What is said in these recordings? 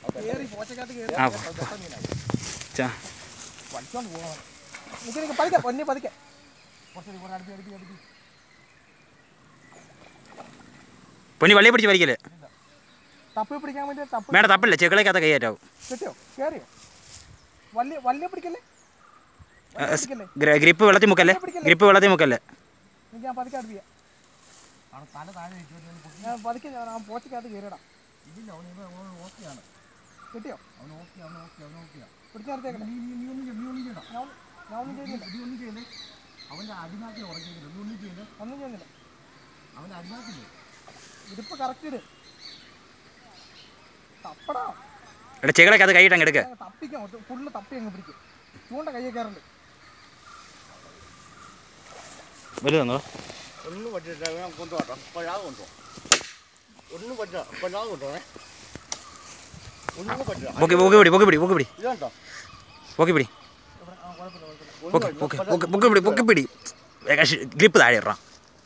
കേറി പോച്ചക്കകത്ത് കേറി ആ. പെട്ട മീനായി. ചാ വലിച്ചോണ്ട് പോകാൻ നിക്ക് നിക്ക് പതുക്കെ പൊന്നി പതുക്കെ കുറച്ച് കൂടെ അടുത്ത് അടുത്ത് അടുത്ത് പൊന്നി വള്ളിയെ പിടിച്ച് വലിക്കല് തപ്പി പിടിക്കാൻ വേണ്ടി തപ്പ് വേണ്ട തപ്പില്ല ചെക്കളേക്കകത്ത് കൈയേറ്റാവും കിട്ടിയോ കേറിയോ വള്ളി വള്ളിയെ പിടിക്കല്ലേ വള്ളിയെ പിടിക്കല്ലേ ഗ്ര- ഗ്രിപ്പ് വെള്ളത്തിൽ മുക്കല്ലേ ഗ്രിപ്പ് വെള്ളത്തിൽ മുക്കല്ലേ നിക്ക് ഞാൻ പതുക്കെ അടുപ്പിക്കാം ഞാൻ പതുക്കെ ഞാൻ ആ പോച്ചക്കകത്ത് കയറിയിടാം കിട്ടിയോ പിടിച്ചു നിർത്തിയേക്കട്ടെ ഞാൻ ഞാൻ ഒന്നും ചെയ്യുന്നില്ല ഒന്നും ചെയ്യുന്നില്ല ഇതിപ്പോ കറക്റ്റ് ഇട് തപ്പടാ എടാ ചെകളേക്കകത്ത് കൈയിട്ട് അങ്ങ് എടുക്ക് അങ്ങ് തപ്പിക്കാം ഫുള്ള് തപ്പി അങ്ങ് പിടിക്കും ചൂണ്ട കയ്യെ കയറുണ്ട് വലുതാണോ ഒന്നും പറ്റില്ല ഞാൻ കൊണ്ടുപോട്ടോ പഴാതെ കൊണ്ടുപോകാം ഒന്നും പറ്റില്ല പഴാതെ കൊണ്ടുപോകണേ ഒന്നും പറ്റില്ല പൊക്കി പൊക്കി പിടി പൊക്കി പിടി പൊക്കി പിടി ഇതുണ്ടോ പൊക്കി പിടി പൊക്കി പൊക്കി പൊക്കി പൊക്കി പിടി പൊക്കി പിടി ഗ്രിപ്പ് താഴെ ഇടാം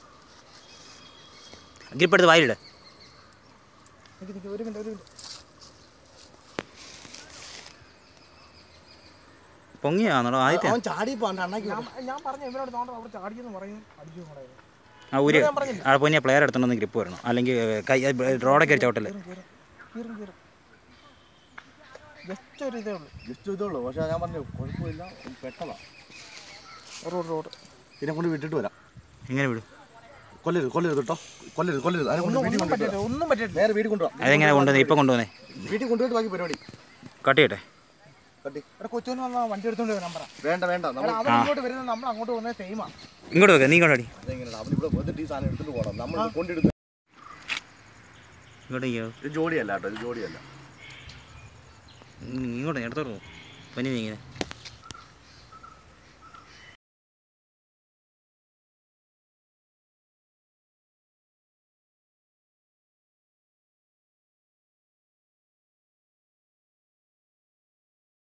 ഗ്രിപ്പ് എടുത്ത് വായിലിട് നിക്ക് നിക്ക് ഒരു മിനിറ്റ് ഒരു മിനിറ്റ് പൊങ്ങിയാണോ ആദ്യത്തെ അവൻ ചാടി പോകണ്ട അണ്ണാക്കി ഞാൻ ഞാൻ പറഞ്ഞു ഇവരോട് നോണ്ട അവിടെ ചാടിയെന്ന് പറയും അടിച്ചു കൊണ്ടായിരുന്നു ആ ഊര് ഞാൻ പറഞ്ഞില്ലേ? ആ പൊന്നിയ പ്ലെയർ എടുത്തോണ്ടെന്ന് ഗ്രിപ്പ് വരണം അല്ലെങ്കിൽ കൈ റോഡൊക്കെ ചവിട്ടല്ലേ കീറും കീറും കീറും ജസ്റ്റ് ഒരു ഇതേ ഉള്ളൂ ജസ്റ്റ് ഇതുള്ളൂ പക്ഷേ ഞാൻ പറഞ്ഞു കുഴപ്പമില്ല പെട്ടതാ റോഡ് റോഡ് ഇതിനെ കൊണ്ട് വിട്ടിട്ട് വരാം എങ്ങനെ വിടും കൊല്ലരുത് കൊല്ലരുത് കേട്ടോ കൊല്ലരുത് കൊല്ലരുത് അതിനെ കൊണ്ട് ഒന്നും വീട്ടിൽ ഒന്നും കൊണ്ടുപോയി പറ്റില്ല ഒന്നും പറ്റില്ല നേരെ വീട്ടിൽ കൊണ്ടുപോകാം അതെങ്ങനെ കൊണ്ടുവന്നേ ഇപ്പം കൊണ്ടുവന്നേ വീട്ടിൽ കൊണ്ടുപോയിട്ട് ബാക്കി പരിപാടി കട്ട് ചെയ്യട്ടെ കട്ടി ഇവിടെ കൊച്ചുവിന് വന്ന വണ്ടി എടുത്തോണ്ട് വരാൻ പറ വേണ്ട വേണ്ട നമ്മൾ എടാ, അവൻ ഇങ്ങോട്ട് വരുന്നത് നമ്മൾ അങ്ങോട്ട് പോകുന്നത് സെയിമാ ഇങ്ങോട്ട് വെക്കാം നീ ഇങ്ങോട്ട് അടി അതെങ്ങനെയാണ് അവൻ ഇവിടെ വന്നിട്ട് ഈ സാധനം എടുത്തിട്ട് പോകണം നമ്മൾ കൊണ്ടിടുന്ന ഇങ്ങോട്ട് ചെയ്യോ ഇത് ജോഡിയല്ല കേട്ടോ ഇത് ജോഡിയല്ല ഇങ്ങോട്ട് എടുത്തോളൂ പനി നീങ്ങനെ